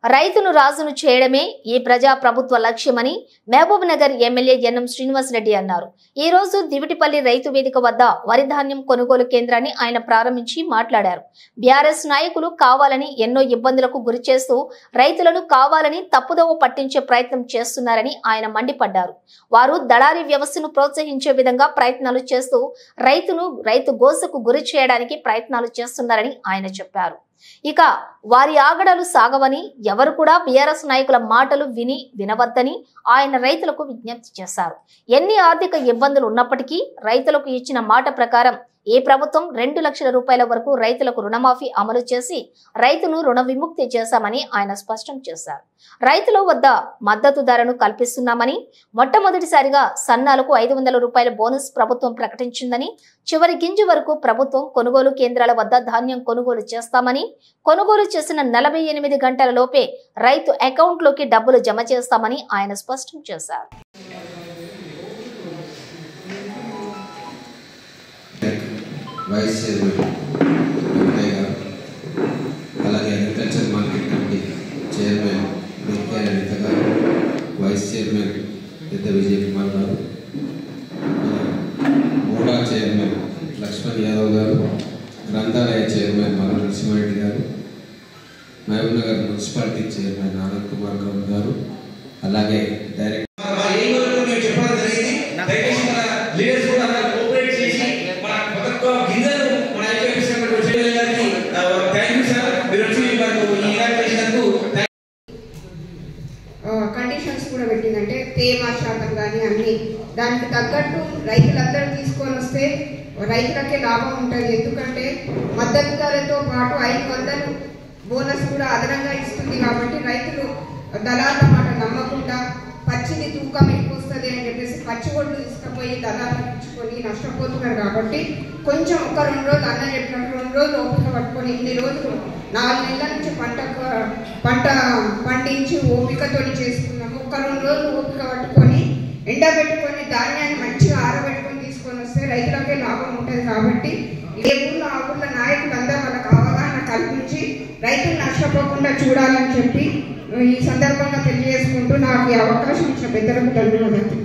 రైతును రాజును చేయడమే ఈ ప్రజా ప్రభుత్వ లక్ష్యమని Mahabubnagar MLA NM Srinivasa Reddy అన్నారు ఈ రోజు దివిటిపల్లి రైతు వేదిక వద్ద వరి ధాన్యం కొనుగోలు కేంద్రాన్ని ఆయన ప్రారంభించి మాట్లాడారు బీఆర్ఎస్ నాయకులు కావాలని ఎన్నో ఇబ్బందులకు గురి చేస్తూ రైతులను కావాలని తప్పుదోవ పట్టించే ప్రయత్నం చేస్తున్నారని ఆయన మండిపడ్డారు వారు దళారీ వ్యవస్థను ప్రోత్సహించే విధంగా ప్రయత్నాలు చేస్తూ రైతును రైతు గోసకు గురి చేయడానికి ప్రయత్నాలు చేస్తున్నారని ఆయన చెప్పారు ఇక వారి ఆగడాలు సాగవని ఎవరు కూడా బీఆర్ఎస్ నాయకుల మాటలు విని వినవద్దని ఆయన రైతులకు విజ్ఞప్తి చేశారు ఎన్ని ఆర్థిక ఇబ్బందులు ఉన్నప్పటికీ రైతులకు ఇచ్చిన మాట ప్రకారం ఈ ప్రభుత్వం రెండు లక్షల రూపాయల వరకు రైతులకు రుణమాఫీ అమలు చేసి రైతును రుణ విముక్తి చేశామని ఆయన స్పష్టం చేశారు రైతుల వద్ద మద్దతు ధరను కల్పిస్తున్నామని మొట్టమొదటిసారిగా సన్నాలకు ఐదు వందల రూపాయల బోనస్ ప్రభుత్వం ప్రకటించిందని చివరి గింజ వరకు ప్రభుత్వం కొనుగోలు కేంద్రాల వద్ద ధాన్యం కొనుగోలు చేస్తామని కొనుగోలు చేసిన నలభై ఎనిమిది గంటల లోపే రైతు అకౌంట్లోకి డబ్బులు జమ చేస్తామని ఆయన స్పష్టం చేశారు వైస్ చైర్మన్ వెంకయ్య గారు అలాగే agriculture market committee chairman Venkaiah Lalitha garu vice chairman పెద్ద విజయ్ కుమార్ గారు మూడా చైర్మన్ లక్ష్మణ్ యాదవ్ గారు గ్రంథాలయ చైర్మన్ మల్ల నరసింహారెడ్డి గారు Mahabubnagar municipality chairman Anand Kumar Goud గారు అలాగే డైరెక్టర్ ఏ వరకు మేము చెప్పడం జరిగింది దయచేసి మన లీడర్స్ కూడా అందరూ కోఆపరేట్ చేసి మన ఒక్కొక్క గింజలు మన ఐక్యమిస్తున్నటువంటి చెల్లెలు గారికి థ్యాంక్ యూ సార్ మీరు వచ్చి మనకు ఈ ఇనాగ్రేషన్కు కండిషన్స్ కూడా పెట్టిందంటే తేమ శాతం కానీ అన్ని దానికి తగ్గట్టు రైతులందరూ తీసుకొని వస్తే రైతులకే లాభం ఉంటుంది ఎందుకంటే మద్దతు ధరతో పాటు ఐదు వందలు బోనస్ కూడా అదనంగా ఇస్తుంది కాబట్టి రైతులు దళాల మాట నమ్మకుండా పచ్చిది తూకం ఎక్కువ వస్తుంది అని చెప్పేసి పచ్చి ఒడ్లు తీసుకుపోయి దళాలు ఇచ్చుకొని నష్టపోతున్నారు కాబట్టి కొంచెం ఒక రెండు రోజులు అన్న చెప్పినట్టు రెండు రోజులు ఓపిక పట్టుకొని ఇన్ని రోజులు నాలుగు నెలల నుంచి పంట పంట పండించి ఓపికతో చేసుకున్నాము ఒక రెండు రోజులు ఓపిక పట్టుకొని ఎండబెట్టుకొని ధాన్యాన్ని మంచిగా ఆరబెట్టుకొని తీసుకొని వస్తే రైతులకే లాభం ఉంటుంది కాబట్టి ఏ ఊళ్ళో ఆ ఊళ్ళో నాయకులందరూ వాళ్ళకి అవగాహన కల్పించి రైతులు నష్టపోకుండా చూడాలని చెప్పి ఈ సందర్భంగా తెలియజేసుకుంటూ నాకు ఈ అవకాశం ఇచ్చిన పెద్దలకు ధన్యవాదాలు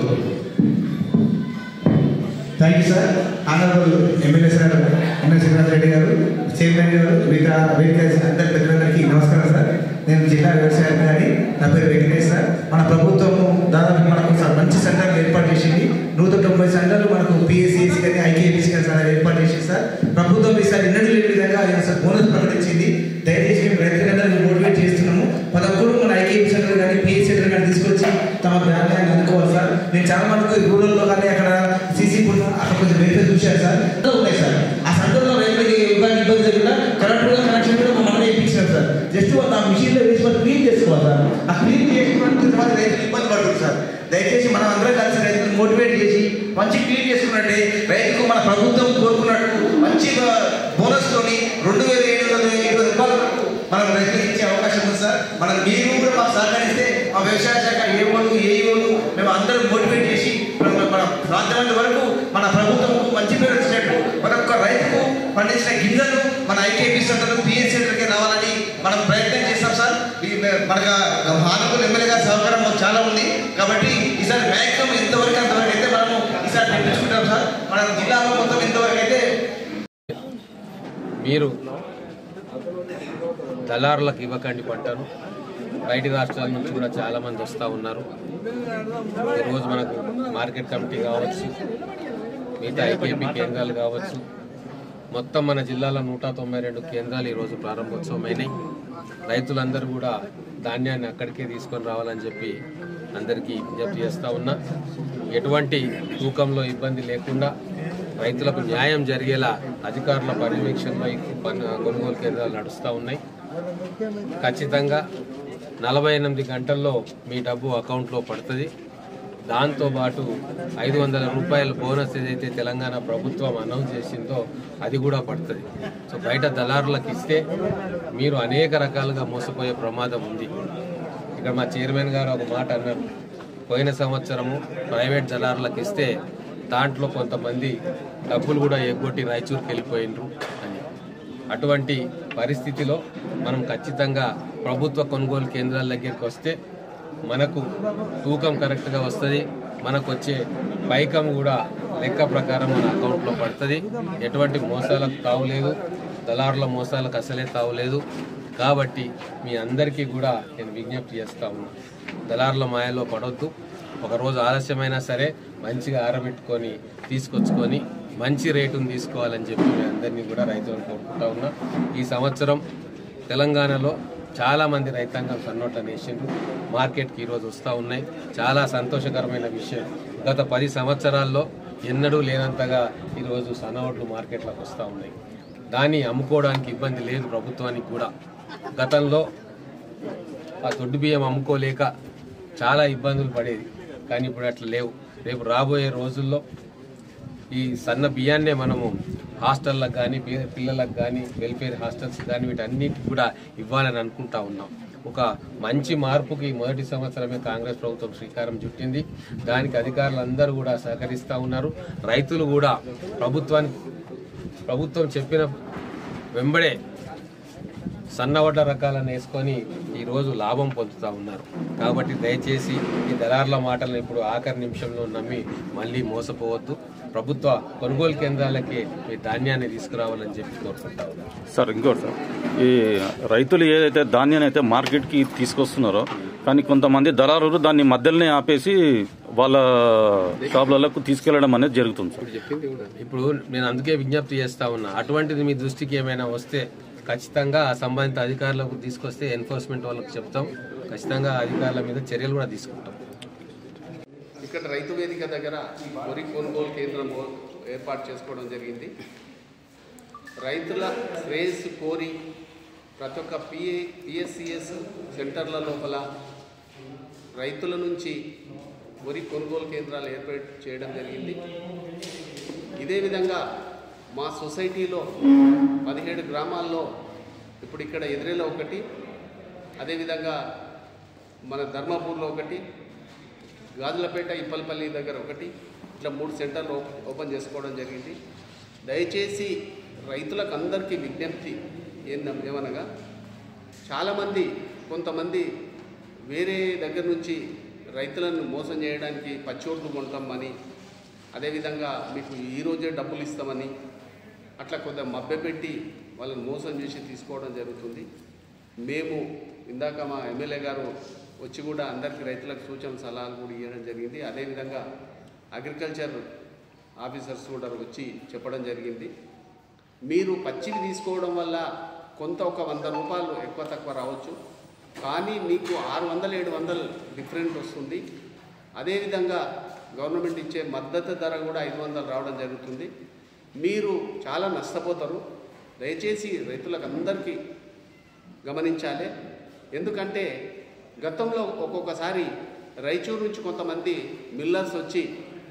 thank you sir honourable MLA sir MLA Srinivas Reddy garu chairman గారు మిగతా వేదిక అందరి పెద్దలందరికీ నమస్కారం సార్ నేను జిల్లా వ్యవసాయ అధికారి నా పేరు వెంకటేష్ సార్ మన ప్రభుత్వము దాదాపు మనకు సార్ మంచి సెంటర్లు ఏర్పాటు చేసింది నూట తొంభై సెంటర్లు మనకు పిఎస్సిఎస్ కానీ ఐకేఎస్సి కానీ సార్ ఏర్పాటు చేసింది సార్ ప్రభుత్వం ఈసారి ఎన్నడూ లేని విధంగా ఆయన సార్ బోనస్ ప్రకటించింది దయచేసి మేము రైతులందరినీ మోటివేట్ చేస్తున్నాము పదకొండు మన ఐకేఎం సెంటర్ కానీ పిఎస్ సెంటర్ కానీ తీసుకొచ్చి తమ గ్రామాన్ని అందుకోవాలి సార్ నేను చాలా మటుకు రూరల్లో కానీ అక్కడ సీసీ పుట్టిన అక్కడ కొంచెం వెరిఫై చూశాను సార్ అందులో ఉన్నాయి సార్ ఆ సెంటర్లో రైతులకి ఇబ్బంది ఇబ్బంది జరిగినా కరెంట్ కూడా కనెక్షన్ కూడా మా మనమే ఇప్పించాం సార్ జస్ట్ ఆ మిషన్లో వేసి వాళ్ళు క్లీన్ చేసుకోవాలి సార్ ఆ క్లీన్ చేసుకున్నట్టు తర్వాత రైతులు ఇబ్బంది పడుతుంది సార్ దయచేసి మనం అందరం కలిసి రైతులను మోటివేట్ చేసి మంచి క్లీన్ చేసుకున్నట్టే రైతుకు మన ప్రభుత్వం కోరుకున్నట్టు మంచి బోనస్ తోని రెండు వేల ఏడు వందల ఇరవై రూపాయలు మనం రైతులకు ఇచ్చే అవకాశం ఉంది సార్ మనం మీరు కూడా మాకు సహకరిస్తే మా వ్యవసాయ శాఖ ఏ వాళ్ళు ఏ వాళ్ళు మేము అందరం మోటివేట్ చేసి మనం మన సాధ్యమైనంత వరకు మన ప్రభుత్వంకు మంచి పేరు వచ్చినట్టు మన ఒక్క రైతుకు పండించిన గింజలు మన ఐకేపీ సెంటర్ పిఎస్ సెంటర్కి రావాలని మనం ప్రయత్నం చేస్తాం సార్ ఈ మే- మనకు హానకులు ఎమ్మెల్యే గారి సహకారం మాకు చాలా ఉంది కాబట్టి ఈసారి మ్యాక్సిమం ఎంతవరకు అంతవరకు అయితే మనము ఈసారి తెప్పించుకుంటాం సార్ మన జిల్లాలో మొత్తం ఎంతవరకు అయితే మీరు దళారులకు ఇవ్వకండి పంటను బయటి రాష్ట్రాల నుంచి కూడా చాలామంది వస్తూ ఉన్నారు ఈరోజు మనకు మార్కెట్ కమిటీ కావచ్చు మిగతా ఐకేపీ కేంద్రాలు కావచ్చు మొత్తం మన జిల్లాలో నూట తొంభై రెండు కేంద్రాలు ఈరోజు ప్రారంభోత్సవమైనాయి రైతులందరూ కూడా ధాన్యాన్ని అక్కడికే తీసుకొని రావాలని చెప్పి అందరికీ విజ్ఞప్తి చేస్తూ ఉన్నా ఎటువంటి తూకంలో ఇబ్బంది లేకుండా రైతులకు న్యాయం జరిగేలా అధికారుల పర్యవేక్షణలో ఈ పన్- కొనుగోలు కేంద్రాలు నడుస్తూ ఉన్నాయి ఖచ్చితంగా నలభై ఎనిమిది గంటల్లో మీ డబ్బు అకౌంట్లో పడుతుంది దాంతోపాటు ఐదు వందల రూపాయల బోనస్ ఏదైతే తెలంగాణ ప్రభుత్వం అనౌన్స్ చేసిందో అది కూడా పడుతుంది సో బయట దళారులకు ఇస్తే మీరు అనేక రకాలుగా మోసపోయే ప్రమాదం ఉంది ఇక్కడ మా చైర్మన్ గారు ఒక మాట అన్నారు పోయిన సంవత్సరము ప్రైవేట్ దళారులకు ఇస్తే దాంట్లో కొంతమంది డబ్బులు కూడా ఎగ్గొట్టి రాయచూరుకి వెళ్ళిపోయినరు అని అటువంటి పరిస్థితిలో మనం ఖచ్చితంగా ప్రభుత్వ కొనుగోలు కేంద్రాల దగ్గరికి వస్తే మనకు తూకం కరెక్ట్గా వస్తుంది మనకు వచ్చే పైకం కూడా లెక్క ప్రకారం మన అకౌంట్లో పడుతుంది ఎటువంటి మోసాలకు తావులేదు దళారుల మోసాలకు అసలే తావులేదు కాబట్టి మీ అందరికీ కూడా నేను విజ్ఞప్తి చేస్తా ఉన్నాను దళారుల మాయలో పడొద్దు ఒకరోజు ఆలస్యమైనా సరే మంచిగా ఆరబెట్టుకొని తీసుకొచ్చుకొని మంచి రేటును తీసుకోవాలని చెప్పి మీ అందరినీ కూడా రైతులను కోరుకుంటా ఉన్నా ఈ సంవత్సరం తెలంగాణలో చాలా మంది రైతాంగం సన్నోట్ల నేసిండ్రు మార్కెట్కి ఈరోజు వస్తూ ఉన్నాయి చాలా సంతోషకరమైన విషయం గత పది సంవత్సరాల్లో ఎన్నడూ లేనంతగా ఈరోజు సన్నోట్లు మార్కెట్లోకి వస్తూ ఉన్నాయి దాన్ని అమ్ముకోవడానికి ఇబ్బంది లేదు ప్రభుత్వానికి కూడా గతంలో ఆ దొడ్డు బియ్యం అమ్ముకోలేక చాలా ఇబ్బందులు పడేది కానీ ఇప్పుడు అట్లా లేవు రేపు రాబోయే రోజుల్లో ఈ సన్న బియ్యాన్నే మనము హాస్టళ్ళకు కానీ పిల్లలకు కానీ వెల్ఫేర్ హాస్టల్స్ కానీ వీటన్నిటికి కూడా ఇవ్వాలని అనుకుంటా ఉన్నాం ఒక మంచి మార్పుకి మొదటి సంవత్సరమే కాంగ్రెస్ ప్రభుత్వం శ్రీకారం చుట్టింది దానికి అధికారులందరూ కూడా సహకరిస్తూ ఉన్నారు రైతులు కూడా ప్రభుత్వానికి ప్రభుత్వం చెప్పిన వెంబడే సన్నవడ్ల రకాలను వేసుకొని ఈరోజు లాభం పొందుతూ ఉన్నారు కాబట్టి దయచేసి ఈ దళారుల మాటలను ఇప్పుడు ఆఖరి నిమిషంలో నమ్మి మళ్ళీ మోసపోవద్దు ప్రభుత్వ కొనుగోలు కేంద్రాలకి మీ ధాన్యాన్ని తీసుకురావాలని చెప్పి కోరుకుంటా ఉన్నారు సార్ ఇంకోటి సార్ ఈ రైతులు ఏదైతే ధాన్యాన్ని అయితే మార్కెట్కి తీసుకొస్తున్నారో కానీ కొంతమంది దళారులు దాన్ని మధ్యలోనే ఆపేసి వాళ్ళ షాపులకు తీసుకెళ్లడం అనేది జరుగుతుంది సార్ ఇప్పుడు నేను అందుకే విజ్ఞప్తి చేస్తా ఉన్నా అటువంటిది మీ దృష్టికి ఏమైనా వస్తే ఖచ్చితంగా ఆ సంబంధిత అధికారులకు తీసుకొస్తే ఎన్ఫోర్స్మెంట్ వాళ్ళకి చెప్తాం ఖచ్చితంగా ఆ అధికారుల మీద చర్యలు కూడా తీసుకుంటాం ఇక్కడ రైతు వేదిక దగ్గర వరి కొనుగోలు కేంద్రం ఏర్పాటు చేసుకోవడం జరిగింది రైతుల శ్రేయస్సు కోరి ప్రతి ఒక్క పిఏ పిఎస్సిఎస్ సెంటర్ల లోపల రైతుల నుంచి వరి కొనుగోలు కేంద్రాలు ఏర్పాటు చేయడం జరిగింది ఇదే విధంగా మా సొసైటీలో పదిహేడు గ్రామాల్లో ఇప్పుడు ఇక్కడ ఎదురేలో ఒకటి అదేవిధంగా మన ధర్మపూర్లో ఒకటి గాజులపేట ఇప్పలపల్లి దగ్గర ఒకటి ఇట్లా మూడు సెంటర్లు ఓప్- ఓపెన్ చేసుకోవడం జరిగింది దయచేసి రైతులకు అందరికీ విజ్ఞప్తి ఏంద ఏమనగా చాలామంది కొంతమంది వేరే దగ్గర నుంచి రైతులను మోసం చేయడానికి పచ్చోట్లు కొంటామని అదేవిధంగా మీకు ఈరోజే డబ్బులు ఇస్తామని అట్లా కొంత మభ్యపెట్టి వాళ్ళని మోసం చేసి తీసుకోవడం జరుగుతుంది మేము ఇందాక మా ఎమ్మెల్యే గారు వచ్చి కూడా అందరికీ రైతులకు సూచన సలహాలు కూడా ఇవ్వడం జరిగింది అదేవిధంగా అగ్రికల్చర్ ఆఫీసర్స్ కూడా వచ్చి చెప్పడం జరిగింది మీరు పచ్చివి తీసుకోవడం వల్ల కొంత ఒక వంద రూపాయలు ఎక్కువ తక్కువ రావచ్చు కానీ మీకు ఆరు వందలు ఏడు వందలు డిఫరెంట్ వస్తుంది అదేవిధంగా గవర్నమెంట్ ఇచ్చే మద్దతు ధర కూడా ఐదు వందలు రావడం జరుగుతుంది మీరు చాలా నష్టపోతారు దయచేసి రైతులకు అందరికీ గమనించాలి ఎందుకంటే గతంలో ఒక్కొక్కసారి రైచూరు నుంచి కొంతమంది మిల్లర్స్ వచ్చి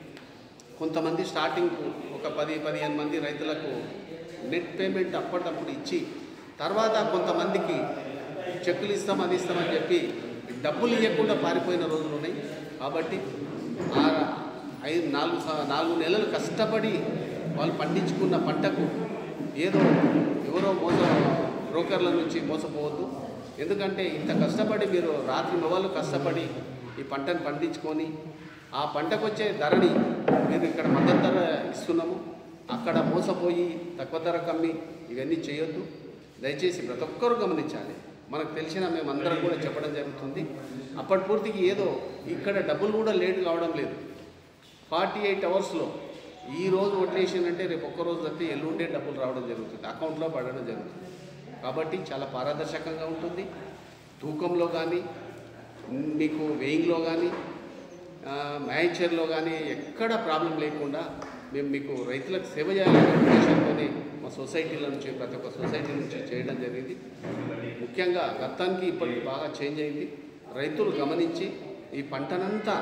కొంతమంది స్టార్టింగ్ ఒక పది పదిహేను మంది రైతులకు నెట్ పేమెంట్ అప్పటికప్పుడు ఇచ్చి తర్వాత కొంతమందికి చెక్కులు ఇస్తాం అది ఇస్తామని చెప్పి డబ్బులు ఇవ్వకుండా పారిపోయిన రోజులు ఉన్నాయి కాబట్టి ఆ ఐదు నాలుగు స- నాలుగు నెలలు కష్టపడి వాళ్ళు పండించుకున్న పంటకు ఏదో ఎవరో మోస బ్రోకర్ల నుంచి మోసపోవద్దు ఎందుకంటే ఇంత కష్టపడి మీరు రాత్రి మొదలు కష్టపడి ఈ పంటను పండించుకొని ఆ పంటకు వచ్చే ధరని మీరు ఇక్కడ మద్దతు ధర ఇస్తున్నాము అక్కడ మోసపోయి తక్కువ ధర కమ్మి ఇవన్నీ చేయొద్దు దయచేసి ప్రతి ఒక్కరూ గమనించాలి మనకు తెలిసిన మేమందరం కూడా చెప్పడం జరుగుతుంది అప్పటి పూర్తికి ఏదో ఇక్కడ డబ్బులు కూడా లేట్ కావడం లేదు ఫార్టీ ఎయిట్ అవర్స్లో ఈ రోజు వడ్లేసిందంటే రేపు ఒక్క రోజు తప్పితే ఎల్లుండే డబ్బులు రావడం జరుగుతుంది అకౌంట్లో పడడం జరుగుతుంది కాబట్టి చాలా పారదర్శకంగా ఉంటుంది తూకంలో కానీ మీకు వెయింగ్లో కానీ మ్యాచర్లో కానీ ఎక్కడ ప్రాబ్లం లేకుండా మేము మీకు రైతులకు సేవ చేయాలనే ఉద్దేశంతోనే మా సొసైటీల నుంచి ప్రతి ఒక్క సొసైటీ నుంచి చేయడం జరిగింది ముఖ్యంగా గతానికి ఇప్పటికి బాగా చేంజ్ అయింది రైతులు గమనించి ఈ పంటనంతా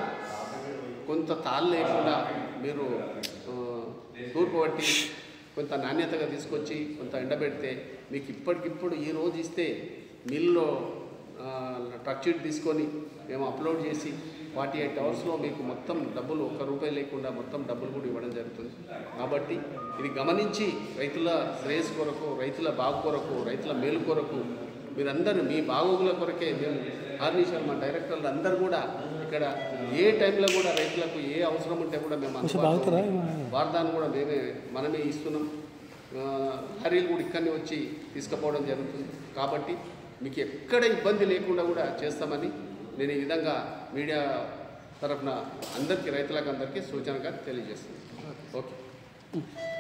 కొంత తాళ్ళు లేకుండా మీరు ఆ, తూర్పు పట్టి కొంత నాణ్యతగా తీసుకొచ్చి కొంత ఎండబెడితే మీకు ఇప్పటికిప్పుడు ఈ రోజు ఇస్తే మిల్లో ట్రక్ షీట్ తీసుకొని మేము అప్లోడ్ చేసి ఫార్టీ ఎయిట్ అవర్స్లో మీకు మొత్తం డబ్బులు ఒక్క రూపాయి లేకుండా మొత్తం డబ్బులు కూడా ఇవ్వడం జరుగుతుంది కాబట్టి ఇది గమనించి రైతుల శ్రేయస్ కొరకు రైతుల బాగు కొరకు రైతుల మేలు కొరకు మీరందరూ మీ బాగోగుల కొరకే మేము హార్నిషాల్ మా డైరెక్టర్లు అందరూ కూడా ఇక్కడ ఏ టైంలో కూడా రైతులకు ఏ అవసరం ఉంటే కూడా మేము అందుబాటులో వార్దాన్ని కూడా మేమే మనమే ఇస్తున్నాం ఆ, లారీలు కూడా ఇక్కడనే వచ్చి తీసుకుపోవడం జరుగుతుంది కాబట్టి మీకు ఎక్కడ ఇబ్బంది లేకుండా కూడా చేస్తామని నేను ఈ విధంగా మీడియా తరఫున అందరికీ రైతులకు అందరికీ సూచనగా తెలియజేస్తున్నాను ఓకే